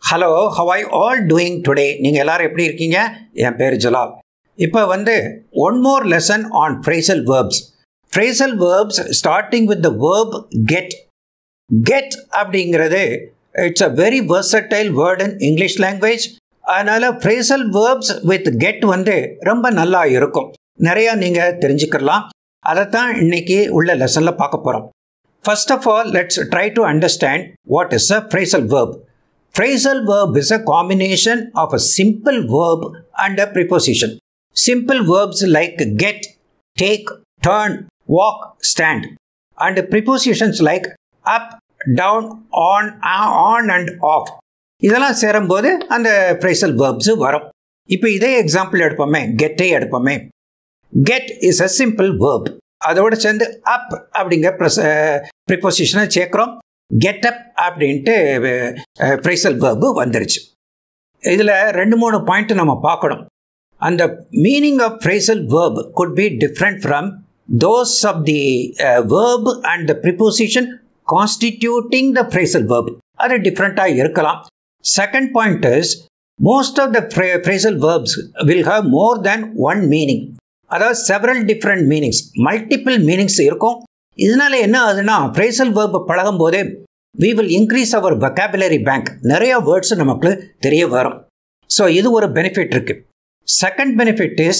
Hello how I all doing today நீங்கள் எல்லாரும் எப்படி இருக்கீங்க என் பேர் ஜலால் இப்போ வந்து one more lesson on phrasal verbs phrasal verbs starting with the verb get get அப்படிங்கிறது it's a very versatile word in English language அதனால் ஃப்ரேசல் வேர்ப்ஸ் வித் கெட் வந்து ரொம்ப நல்லா இருக்கும் நிறையா நீங்கள் தெரிஞ்சுக்கலாம் அதைத்தான் இன்னைக்கு உள்ள லெசனில் பார்க்க போகிறோம் First of all, let's try to understand what is a phrasal verb. Phrasal verb is a combination of a simple verb and a preposition. Simple verbs like get, take, turn, walk, stand, and prepositions like up, down, on, on and off. இதெல்லாம் சேரும்போது அந்த phrasal verbs வரும் இப்போ இதே example எடுப்போமே கெட்டே எடுப்போமே get is a simple verb அதோடு சேர்ந்து அப் அப்படிங்கிற ப்ரெஸ் ப்ரிப்போசிஷனை சேர்க்குறோம் கெட் அப் அப்படின்ட்டு ஃப்ரேசல் வேர்பு வந்துருச்சு இதில் ரெண்டு மூணு பாயிண்ட் நம்ம பார்க்கணும் அந்த meaning of phrasal verb could be different from those of the verb and the preposition constituting the phrasal verb அது டிஃப்ரெண்ட்டாக இருக்கலாம் second point is most of the phrasal verbs will have more than one meaning அதாவது several different meanings multiple meanings இருக்கும் இதனால என்ன ஆகுதுன்னா phrasal verb பழகும் போதே we will increase our vocabulary bank நிறைய வேர்ட்ஸ் நமக்கு தெரிய வரும் ஸோ இது ஒரு பெனிஃபிட் இருக்கு second benefit is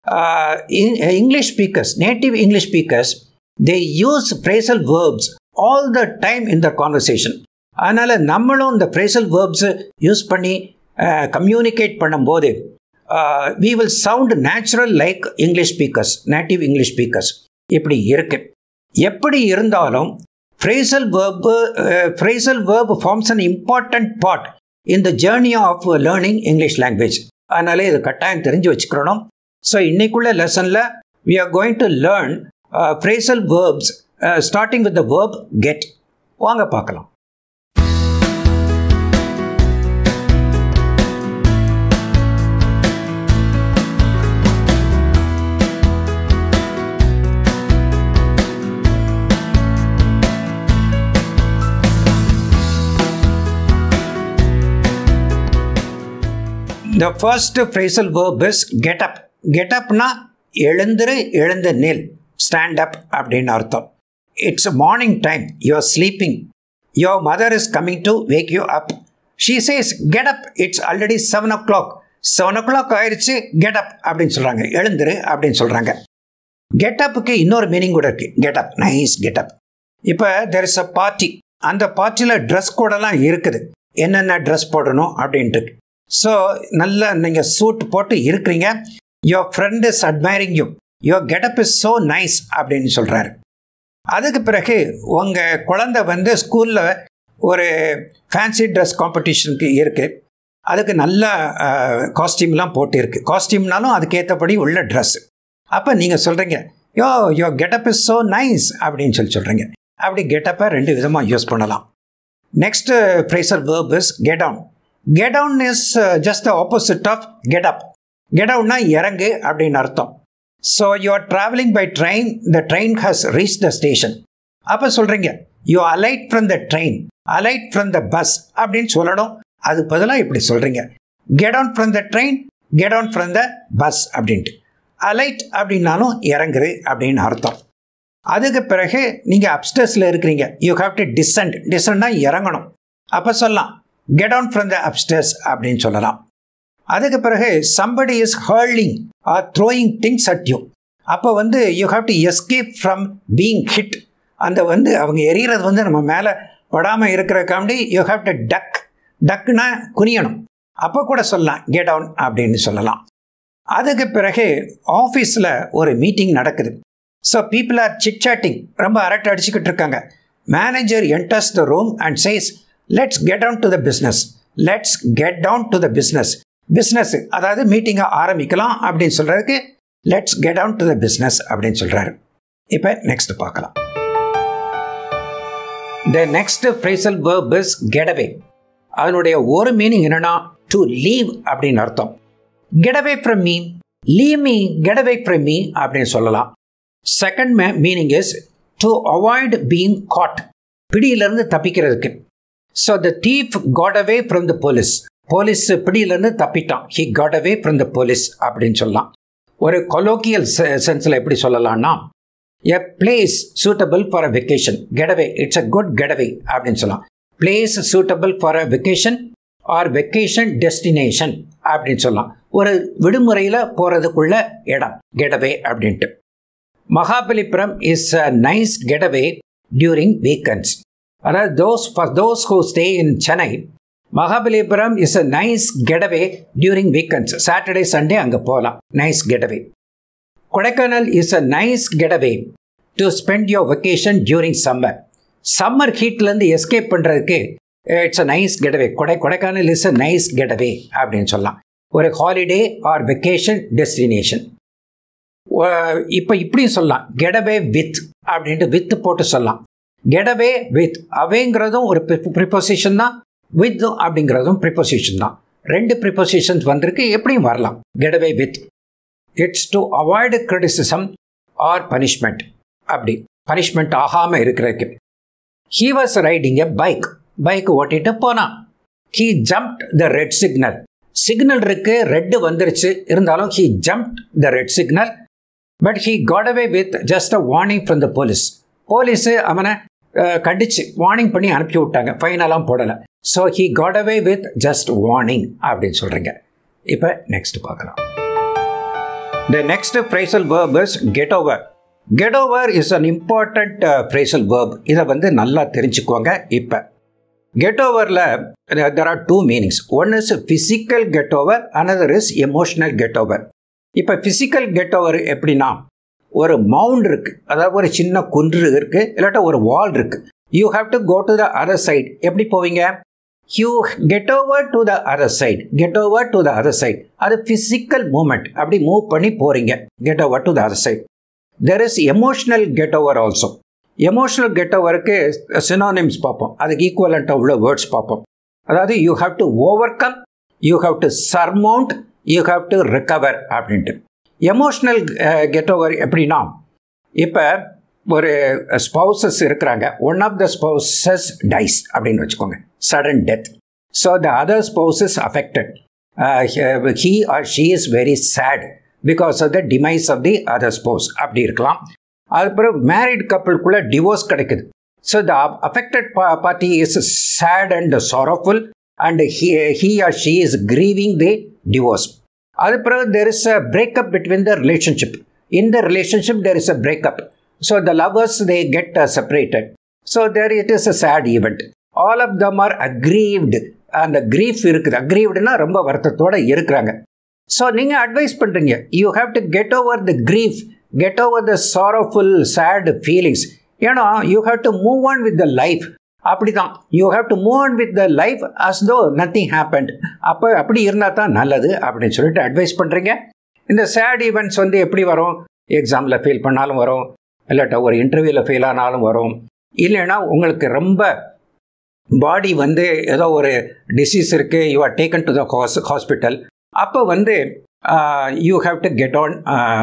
English speakers native English speakers they use phrasal verbs all the time in the conversation அதனால் நம்மளும் இந்த ஃப்ரேசல் வேர்ப்ஸு யூஸ் பண்ணி கம்யூனிகேட் பண்ணும்போது we will sound natural like English speakers native English speakers இப்படி இருக்கு எப்படி இருந்தாலும் phrasal verb phrasal verb forms an important part in the journey of learning English language அதனால இது கட்டாயம் தெரிஞ்சு வச்சுக்கிறணும் ஸோ இன்னைக்குள்ள லெசனில் we are going to learn phrasal verbs starting with the verb get வாங்க பார்க்கலாம் the first phrasal verb is get up get அப்னா எழுந்துரு எழுந்த நெல் ஸ்டாண்ட் அப் அப்படின்னு அர்த்தம் it's morning time you are sleeping your mother is coming to wake you up she says get up it's already seven o'clock seven o'clock ஆயிடுச்சு get up அப்படின்னு சொல்கிறாங்க எழுந்துரு அப்படின்னு சொல்கிறாங்க கெட் அப்புக்கு இன்னொரு meaning கூட இருக்குது get up nice get up இப்போ தெர் இஸ் அ பார்ட்டி அந்த பார்ட்டியில் ட்ரெஸ் கோடெல்லாம் இருக்குது என்னென்ன ட்ரெஸ் போடணும் அப்படின்ட்டு ஸோ நல்ல நீங்கள் சூட் போட்டு இருக்கிறீங்க your friend is admiring you your getup is so nice அப்படின்னு சொல்கிறாரு அதுக்கு பிறகு உங்கள் குழந்தை வந்து ஸ்கூலில் ஒரு ஃபேன்சி ட்ரெஸ் காம்படிஷனுக்கு இருக்குது அதுக்கு நல்ல காஸ்டியூம்லாம் போட்டு இருக்கு காஸ்டியூம்னாலும் அதுக்கேற்றபடி உள்ள ட்ரெஸ் அப்போ நீங்கள் சொல்கிறீங்க your your getup is so nice அப்படின்னு சொல்லி சொல்கிறீங்க அப்படி கெட்டப்பை ரெண்டு விதமாக யூஸ் பண்ணலாம் next phrasal verb is get on get down is just the opposite of get up get டவுன்னா இறங்கு அப்படின்னு அர்த்தம் so you are travelling by train the train has reach the station அப்போ சொல்கிறீங்க you alight from the train alight from the bus அப்படின்னு சொல்லணும் அது பதிலாக இப்படி சொல்கிறீங்க get on from the train get on from the bus அப்படின்ட்டு alight அப்படின்னாலும் இறங்குது அப்படின்னு அர்த்தம் அதுக்கு பிறகு நீங்கள் அப்டர்ஸில் இருக்கிறீங்க யூ ஹாவ் டு டிசன்ட் டிசன்ட்னா இறங்கணும் அப்போ சொல்லலாம் get on from the upstairs அப்படின்னு சொல்லலாம் அதுக்கு பிறகு somebody is hurling or throwing things at you அப்போ வந்து you have to escape from being hit அந்த வந்து அவங்க எரியறது வந்து நம்ம மேலே படாமல் இருக்கிற காமெடி யூ ஹாவ் டு டக் டக்குனா குனியணும் அப்போ கூட சொல்லலாம் கெட் ஆன் அப்படின்னு சொல்லலாம் அதுக்கு பிறகு ஆஃபீஸில் ஒரு மீட்டிங் நடக்குது so people are sit chatting ரொம்ப அரட்டை அடிச்சுக்கிட்டு இருக்காங்க manager enters the room and says let's get down to the business let's get down to the business business அதாவது மீட்டிங்கை ஆரம்பிக்கலாம் அப்படின்னு சொல்கிறதுக்கு let's get down to the business அப்படின்னு சொல்கிறாரு இப்போ நெக்ஸ்ட் பார்க்கலாம் the next phrasal verb is get away அதனுடைய ஒரு மீனிங் என்னன்னா டு லீவ் அப்படின்னு அர்த்தம் get away from me leave me get away from me அப்படின்னு சொல்லலாம் second meaning is to avoid being caught பிடியிலிருந்து தப்பிக்கிறதுக்கு so the thief got away from the police police பிடியிலேருந்து தப்பிட்டான் he got away from the police அப்படின்னு சொல்லலாம் ஒரு கொலோக்கியல் சென்ஸில் எப்படி சொல்லலாம்னா a place suitable for a vacation getaway it's a good getaway அப்படின்னு சொல்லலாம் place suitable for a vacation or vacation destination அப்படின்னு சொல்லலாம் ஒரு விடுமுறையில் போகிறதுக்குள்ள இடம் கெடவே அப்படின்ட்டு Mahabalipuram is a nice getaway during weekends அதாவது those for those who stay in Chennai Mahabalipuram is a nice getaway during weekends Saturday Sunday அங்கே போகலாம் nice getaway Kodaikanal is a nice getaway to spend your vacation during summer summer ஹீட்லேருந்து escape பண்ணுறதுக்கு it's a nice getaway Kodai Kodaikanal is a nice getaway அப்படின்னு சொல்லலாம் ஒரு holiday R vacation destination இப்போ இப்படியும் சொல்லலாம் கெடவே வித் அப்படின்ட்டு வித் போட்டு சொல்லலாம் கெடவே வித் அவேங்கிறதும் ஒரு ப்ரிப்போசிஷன் தான் வித் அப்படிங்கிறதும் ப்ரிப்போசிஷன் தான் ரெண்டு ப்ரிப்போசிஷன்ஸ் வந்திருக்கு எப்படியும் வரலாம் get away with it's to avoid criticism or punishment அப்படி பனிஷ்மெண்ட் ஆகாமல் இருக்கிறதுக்கு he was riding a bike bike ஓட்டிட்டு போனான் he jumped the red signal signal இருக்கு ரெட்டு வந்துருச்சு இருந்தாலும் he jumped the red signal but he got away with just a warning from the police police அவனை கண்டிச்சு warning பண்ணி அனுப்பி விட்டாங்க ஃபைனலாம் போடலை so he got away with just warning அப்படின்னு சொல்கிறீங்க இப்போ நெக்ஸ்ட் பார்க்கலாம் the next phrasal verb is get over get over is an important phrasal verb இதை வந்து நல்லா தெரிஞ்சுக்கோங்க இப்போ கெட் ஓவரில் there are two meanings one is physical get over another is emotional get over இப்போ ஃபிசிக்கல் கெட் ஓவர் எப்படின்னா ஒரு mount இருக்குது அதாவது ஒரு சின்ன குன்று இருக்குது இல்லாட்டா ஒரு வால் இருக்குது you have to go to the other side எப்படி போவீங்க you get over to the other side get over to the other side அது ஃபிசிக்கல் மூமெண்ட் அப்படி மூவ் பண்ணி போகிறீங்க get over to the other side there is emotional get over also emotional get ஓவருக்கு synonyms பார்ப்போம் அதுக்கு ஈக்குவலண்ட்டாக உள்ள words பார்ப்போம் அதாவது you have to overcome you have to surmount you have to recover அப்படின்ட்டு எமோஷ்னல் கெட் ஓவர் எப்படின்னா இப்போ ஒரு ஸ்பௌசஸ் இருக்கிறாங்க one of the spouses dies அப்படின்னு வச்சுக்கோங்க sudden death so the other spouse is affected he or she is very sad because of the demise of the other spouse அப்படி இருக்கலாம் அதுக்கப்புறம் married கப்பிள்குள்ளே டிவோர்ஸ் கிடைக்குது so the affected party is sad and sorrowful and he he or she is grieving the divorce அது பிறகு there is a breakup between the relationship in the relationship there is a breakup so the lovers they get separated so there it is a sad event all of them are aggrieved அந்த grief இருக்குது அக்ரீவ்டுனா ரொம்ப வருத்தத்தோடு இருக்கிறாங்க so நீங்கள் advice பண்ணுறீங்க you have to get over the grief get over the sorrowful sad feelings ஏன்னா you have to move on with the life அப்படி தான் you have to move on with the life as தோ nothing happened அப்போ அப்படி இருந்தால் தான் நல்லது அப்படின்னு சொல்லிட்டு அட்வைஸ் பண்ணுறீங்க இந்த சேட் ஈவெண்ட்ஸ் வந்து எப்படி வரும் எக்ஸாமில் ஃபெயில் பண்ணாலும் வரும் இல்லாட்டா ஒரு இன்டர்வியூவில் ஃபெயில் ஆனாலும் வரும் இல்லைன்னா உங்களுக்கு ரொம்ப பாடி வந்து ஏதோ ஒரு டிசீஸ் இருக்குது you are taken to the has hospital அப்போ வந்து you have to get on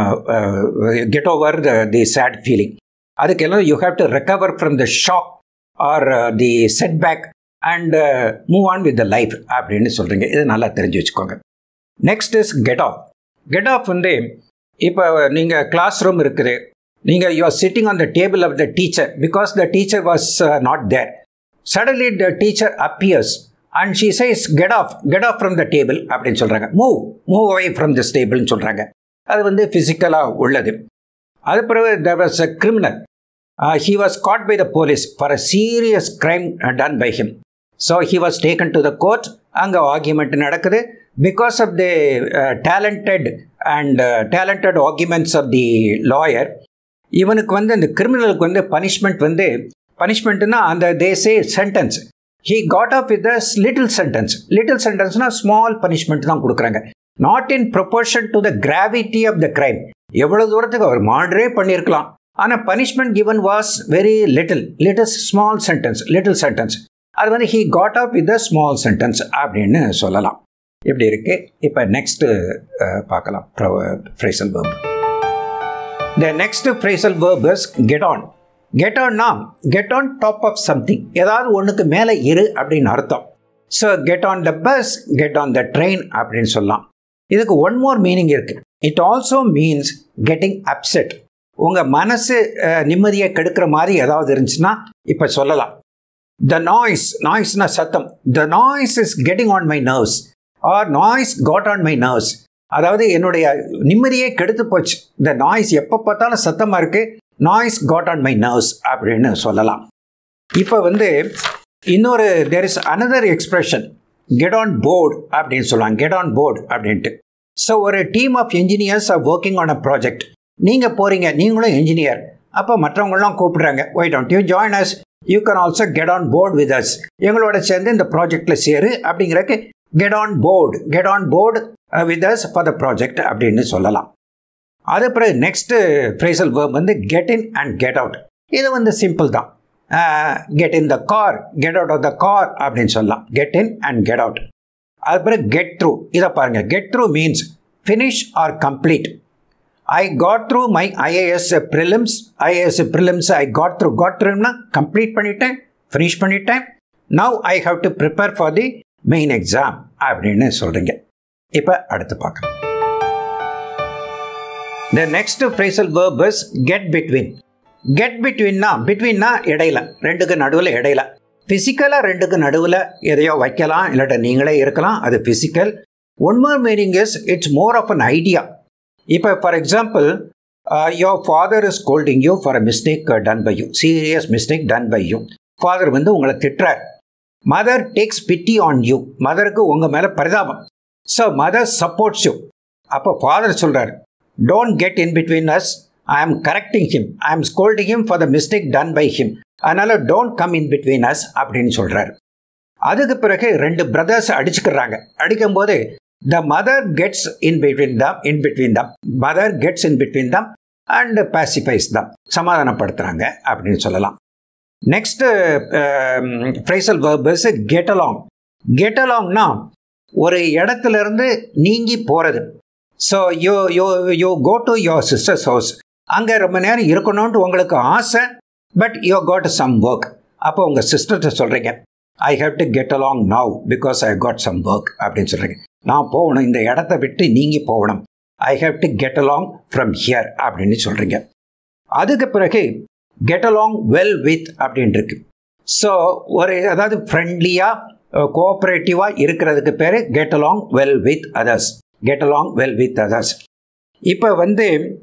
get over the the sad feeling அதுக்கெல்லாம் you have to recover from the shock or the setback and move on with the life அப்படின்னு சொல்கிறீங்க இது நல்லா தெரிஞ்சு வச்சுக்கோங்க next is get off get off வந்து இப்போ நீங்கள் கிளாஸ் ரூம் இருக்குது நீங்கள் you are sitting on the table of the teacher because the teacher was not there suddenly the teacher appears and she says get off get off from the table அப்படின்னு சொல்கிறாங்க move move away from this டேபிள்னு சொல்கிறாங்க அது வந்து ஃபிசிக்கலாக உள்ளது அது பிறகு there was a criminal he was caught by the police for a serious crime done by him so he was taken to the court அங்கே ஆர்கியூமெண்ட் நடக்குது because of the talented and talented arguments of the lawyer இவனுக்கு வந்து அந்த கிரிமினலுக்கு வந்து punishment வந்து பனிஷ்மெண்ட்னா அந்த தேசே sentence he got off with little sentence little சென்டென்ஸ்னால் ஸ்மால் பனிஷ்மெண்ட் தான் கொடுக்குறாங்க not in proportion to the gravity of the crime எவ்வளோ தூரத்துக்கு அவர் மாடரே பண்ணியிருக்கலாம் ஆனால் punishment given was very little little small sentence little sentence அது வந்து he got off with small sentence அப்படின்னு சொல்லலாம் இப்படி இருக்கு இப்போ நெக்ஸ்ட்டு பார்க்கலாம் phrasal verb the next phrasal verb is get on get ஆன்னா get on top of something ஏதாவது ஒன்றுக்கு மேலே இரு அப்படின்னு அர்த்தம் so get on the bus get on the train அப்படின்னு சொல்லலாம் இதுக்கு ஒன் மோர் மீனிங் இருக்குது it also means getting upset உங்கள் மனசு அஹ், நிம்மதியை கெடுக்கிற மாதிரி ஏதாவது இருந்துச்சுன்னா இப்போ சொல்லலாம் த நாய்ஸ் நாய்ஸ்னா சத்தம் the noise is getting on my nerves or noise got on my nerves அதாவது என்னுடைய நிம்மதியே கெடுத்து போச்சு இந்த நாய்ஸ் எப்போ பார்த்தாலும் சத்தமாக இருக்குது noise got on my nerves அப்படின்னு சொல்லலாம் இப்போ வந்து இன்னொரு there is another expression get on board அப்படின்னு சொல்லுவாங்க கெட் ஆன் போர்டு அப்படின்ட்டு ஸோ ஒரு team of engineers are working on a project நீங்கள் போகிறீங்க நீங்களும் என்ஜினியர் அப்போ மற்றவங்களாம் கூப்பிடுறாங்க why don't you join us you can also get on board with us எங்களோட சேர்ந்து இந்த ப்ராஜெக்டில் சேரு அப்படிங்கிறக்கு get on board get on board with as far the project அப்படின்னு சொல்லலாம் அது பிறகு நெக்ஸ்ட்டு ஃப்ரேசல் வேர்ப் வந்து get in and get out இது வந்து சிம்பிள் தான் get in the car get out of the car அப்படின்னு சொல்லலாம் get in and get out அது பிறகு கெட் த்ரூ இதை பாருங்கள் get through means finish or complete I got through my IAS prelims IAS prelims I got through got த்ரூனா complete பண்ணிட்டேன் finish பண்ணிட்டேன் now I have to prepare for the main exam அப்படின்னு சொல்கிறீங்க இப்போ அடுத்து பார்க்கலாம் the next phrasal verb is get between get பிட்வீன்னா பிட்வீன்னா இடையில ரெண்டுக்கு நடுவில் இடையில ஃபிசிக்கலாக ரெண்டுக்கு நடுவில் எதையோ வைக்கலாம் இல்லாட்ட நீங்களே இருக்கலாம் அது physical one more meaning is it's more of an idea இப்போ for example your father is scolding you for a mistake done by you serious mistake done by you father வந்து உங்களை திட்டுறார் mother takes pity on you மதருக்கு உங்கள் மேலே பரிதாபம் so mother supports you அப்போ father சொல்கிறார் don't get in between us I am correcting him I am scolding him for the mistake done by him அதனால் don't come in between us அப்படின்னு சொல்கிறார் அதுக்கு பிறகு ரெண்டு பிரதர்ஸ் அடிச்சுக்கிறாங்க அடிக்கும்போது the mother gets in between them in between them mother gets in between them and pacifies them சமாதானப்படுத்துகிறாங்க அப்படின்னு சொல்லலாம் next phrasal verb is get along get அலாங்னா ஒரு இடத்துல இருந்து நீங்கி போகிறது so you you you go to your sister's house அங்கே ரொம்ப நேரம் இருக்கணும்னு உங்களுக்கு ஆசை but you got some work அப்போ உங்கள் சிஸ்டர்கிட்ட சொல்கிறீங்க I have to get along now because I got some work அப்படின்னு சொல்கிறீங்க நான் போகணும் இந்த இடத்த விட்டு நீங்கி போகணும் I have to get along from here அப்படின்னு சொல்கிறீங்க அதுக்கு பிறகு கெட் அலாங் வெல் வித் அப்படின்னு இருக்கு ஸோ ஒரு அதாவது ஃப்ரெண்ட்லியாக கோஆப்ரேட்டிவாக இருக்கிறதுக்கு பேர் get along well with others get along well with others இப்போ வந்து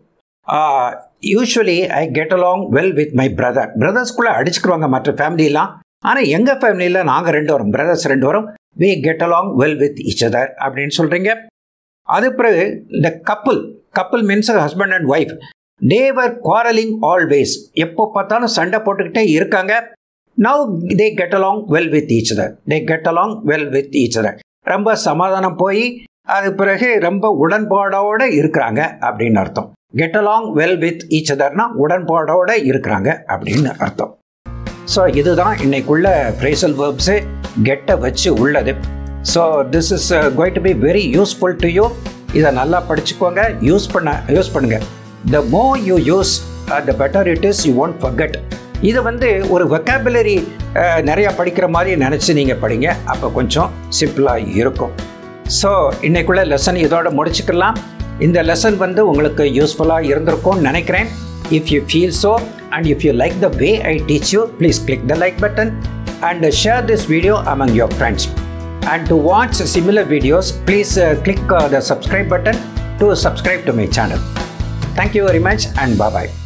usually I get along well with my brother பிரதர்ஸ்குள்ளே அடிச்சுக்குவாங்க மற்ற ஃபேமிலிலாம் ஆனால் எங்கள் ஃபேமிலியில் நாங்கள் ரெண்டு வரோம் பிரதர்ஸ் ரெண்டு வரோம் we get along well with each other அப்படின்னு சொல்கிறீங்க அது பிறகு இந்த couple couple means husband and wife they're quarrelling always எப்போ பார்த்தாலும் சண்டை போட்டுக்கிட்டே இருக்காங்க now they get along well with each other they get along well with each other ரொம்ப சமாதானம் போய் அது பிறகு ரொம்ப உடன்பாடோடு இருக்கிறாங்க அப்படின்னு அர்த்தம் get along well with each அதர்னா உடன்பாடோடு இருக்கிறாங்க அப்படின்னு அர்த்தம் ஸோ இதுதான் இன்னைக்குள்ள ஃப்ரேசல் வேர்ப்ஸு கெட்டை வச்சு உள்ளது so this is going to be very useful to you இதை நல்லா படிச்சுக்கோங்க யூஸ் பண்ண யூஸ் பண்ணுங்க the more you use the better it is you won't forget இது வந்து ஒரு வெக்காபுலரி நிறையா படிக்கிற மாதிரி நினச்சி நீங்கள் படிங்க அப்போ கொஞ்சம் சிம்பிளாக இருக்கும் ஸோ இன்னைக்குள்ள லெசன் இதோட முடிச்சுக்கலாம் இந்த லெசன் வந்து உங்களுக்கு யூஸ்ஃபுல்லாக இருந்திருக்கும்னு நினைக்கிறேன் if you feel so and if you like the way I teach you please click the like button and share this video among your friends and to watch similar videos please click the subscribe button to subscribe to my channel thank you very much and bye